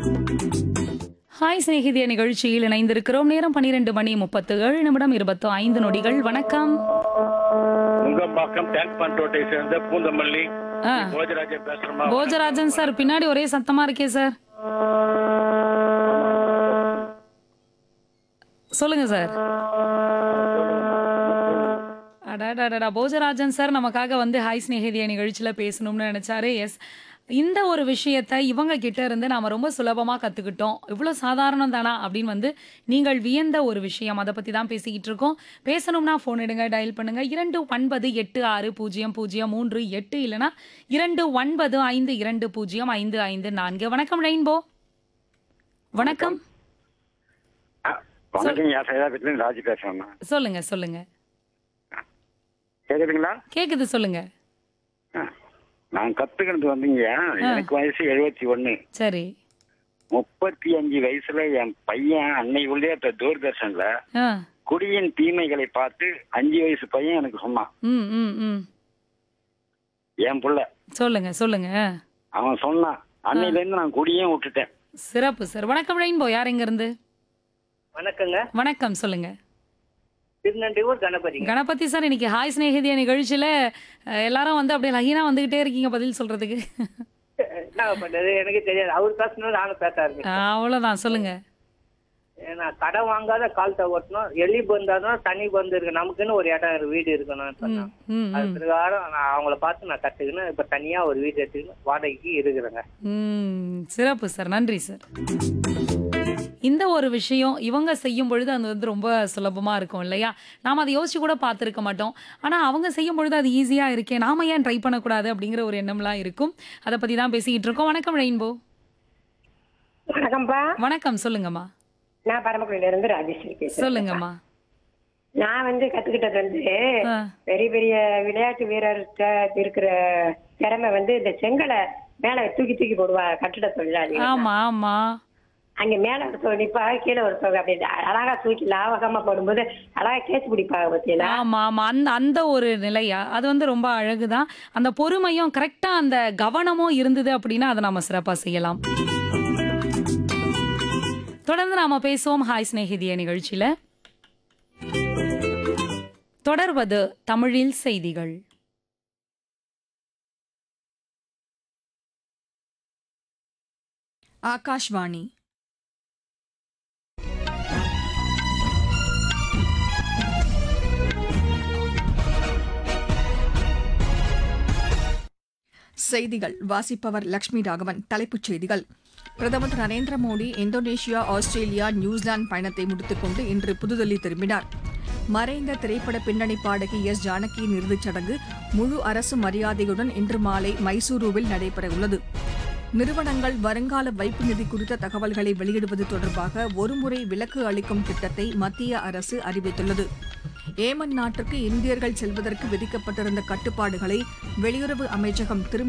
Hi சிநேகிதிய நிகழ்ச்சியில் இணைந்திருக்கிறோம் நேரம் பன்னிரெண்டு மணி முப்பத்து ஏழு நிமிடம் இருபத்து ஐந்து நொடிகள் வணக்கம் உங்கம்பாக்கம் டேங்க் பண்ட் ரோட்டை சேர்ந்த பூந்தமல்லி ஆ. போஜராஜன் பேசுறமா போஜராஜன் சார் பின்னாடி ஒரே சத்தமா இருக்கே சார் சொல்லுங்க சார் அடாடாடா போஜராஜன் சார் நமக்காக வந்து ஹாய் ஸ்நேகிதிய நிகழ்ச்சியில் பேசணும்னு நினைச்சாரு எஸ் இந்த ஒரு விஷயத்தை இவங்க கிட்ட இருந்து நாம ரொம்ப சுலபமா கத்துக்கிட்டோம் இவ்வளோ சாதாரணம் தானா அப்படின்னு வந்து நீங்கள் வியந்த ஒரு விஷயம் அதை பத்தி தான் பேசிக்கிட்டு இருக்கோம் பேசணும்னா ஃபோன் எடுங்க டயல் பண்ணுங்க இரண்டு ஒன்பது எட்டு ஆறு பூஜ்ஜியம் பூஜ்ஜியம் மூன்று எட்டு இல்லைனா இரண்டு ஒன்பது ஐந்து இரண்டு பூஜ்ஜியம் ஐந்து ஐந்து நான்கு வணக்கம் ரெயின்போ வணக்கம் வணக்கம் என் சைதாபேட்டில ராஜி பேசுறேன் சொல்லுங்க சொல்லுங்க கேக்குதுங்களா கேக்குது சொல்லுங்க ஆ. நான் கத்துக்கிறது வந்துங்க எனக்கு வயசு எழுபத்தி ஒண்ணு சரி முப்பத்தி அஞ்சு வயசுல என் பையன் அன்னைக்குள்ளே இப்ப தூர்தர்ஷன்ல ஆ குடியின் தீமைகளை பார்த்து அஞ்சு வயசு பையன் எனக்கு சொன்னான் ம் ம் ம் என் புள்ள சொல்லுங்க சொல்லுங்க அவன் சொன்னான் அன்னையில இருந்து நான் குடியும் விட்டுட்டேன் சிறப்பு சார் வணக்கம் ரெயின்போ யார் எங்க இருந்து வணக்கங்க வணக்கம் சொல்லுங்க திருநன்றியூர் கணபதிங்க கணபதி சார் இன்னைக்கு ஹாய் ஸ்நேகிதிய நிகழ்ச்சியில அஹ், எல்லாரும் வந்து அப்படியே லகினா வந்துகிட்டே இருக்கீங்க பதில் சொல்றதுக்கு என்ன பண்றது எனக்கு தெரியாது அவர் பேசணும் நானும் பேச ஆரம்பிச்சேன் ஆஹ், அவ்வளவுதான் சொல்லுங்க நான் கடன் வாங்காத காலத்தை ஓட்டணும் எலி பந்தாதான் தனி பந்து இருக்கு நமக்குன்னு ஒரு இடம் இருக்கு, வீடு இருக்கணும்னு சொன்னான் ம் அது ம் பிரகாரம் நான் அவங்கள பார்த்து நான் கத்துக்கணும் இப்ப தனியா ஒரு வீடு எடுத்துக்கணும் வாடகைக்கு இருக்கிறேங்க ம் சிறப்பு சார் நன்றி சார் இந்த ஒரு விஷயம் இவங்க செய்யும் பொழுது அது வந்து ரொம்ப சுலபமா இருக்கும் இல்லையா நாம அதை யோசிச்சு கூட பார்த்துருக்க மாட்டோம் ஆனா அவங்க செய்யும் பொழுது அது ஈஸியா இருக்கே நாம ஏன் ட்ரை பண்ணக்கூடாது அப்படிங்கிற ஒரு எண்ணம்லாம் இருக்கும் அதை பத்தி தான் பேசிக்கிட்டு இருக்கோம் வணக்கம் ரெயின்போ வணக்கம்ப்பா வணக்கம் சொல்லுங்கம்மா நான் பரமக்குடியில இருந்து ராஜேஸ்வரி பேசுறேன் சொல்லுங்கம்மா நான் வந்து கத்துக்கிட்டது வந்து ஆ. பெரிய பெரிய விளையாட்டு வீரர்கிட்ட இருக்கிற திறமை வந்து இந்த செங்கலை மேல தூக்கி தூக்கி போடுவா கட்டிட தொழிலாளி ஆமா ஆமா அங்க மேல ஒருத்தவங்க நிப்பா கீழே ஒருத்தவங்க அப்படி அழகா தூக்கி லாவகமா போடும்போது அழகா கேஸ் பிடிப்பாங்க பத்தியில ஆமா ஆமா அந்த அந்த ஒரு நிலையா அது வந்து ரொம்ப அழகுதான் அந்த பொறுமையும் கரெக்டா அந்த கவனமும் இருந்தது அப்படின்னா அதை நாம சிறப்பா செய்யலாம் தொடர்ந்து நாம பேசுவோம் ஹாய் சிநேகிதிய நிகழ்ச்சியில தொடர்வது தமிழில் செய்திகள் ஆகாஷ்வாணி செய்திகள் வாசிப்பவர் லட்சுமி ராகவன் தலைப்புச் செய்திகள் பிரதமர் Thiru Narendra Modi Indonesia Australia New Zealand பயணத்தை முடித்துக்கொண்டு இன்று புதுதில்லி திரும்பினார் மறைந்த திரைப்பட பின்னணி பாடகி எஸ் ஜானகியின் இறுதிச் சடங்கு முழு அரசு மரியாதையுடன் இன்று மாலை மைசூருவில் நடைபெறவுள்ளது நிறுவனங்கள் வருங்கால வைப்பு நிதி குறித்த தகவல்களை வெளியிடுவது தொடர்பாக ஒருமுறை விலக்கு அளிக்கும் திட்டத்தை மத்திய அரசு அறிவித்துள்ளது ஏமன் நாட்டுக்கு இந்தியர்கள் செல்வதற்கு விதிக்கப்பட்டிருந்த கட்டுப்பாடுகளை வெளியுறவு அமைச்சகம் திரும்ப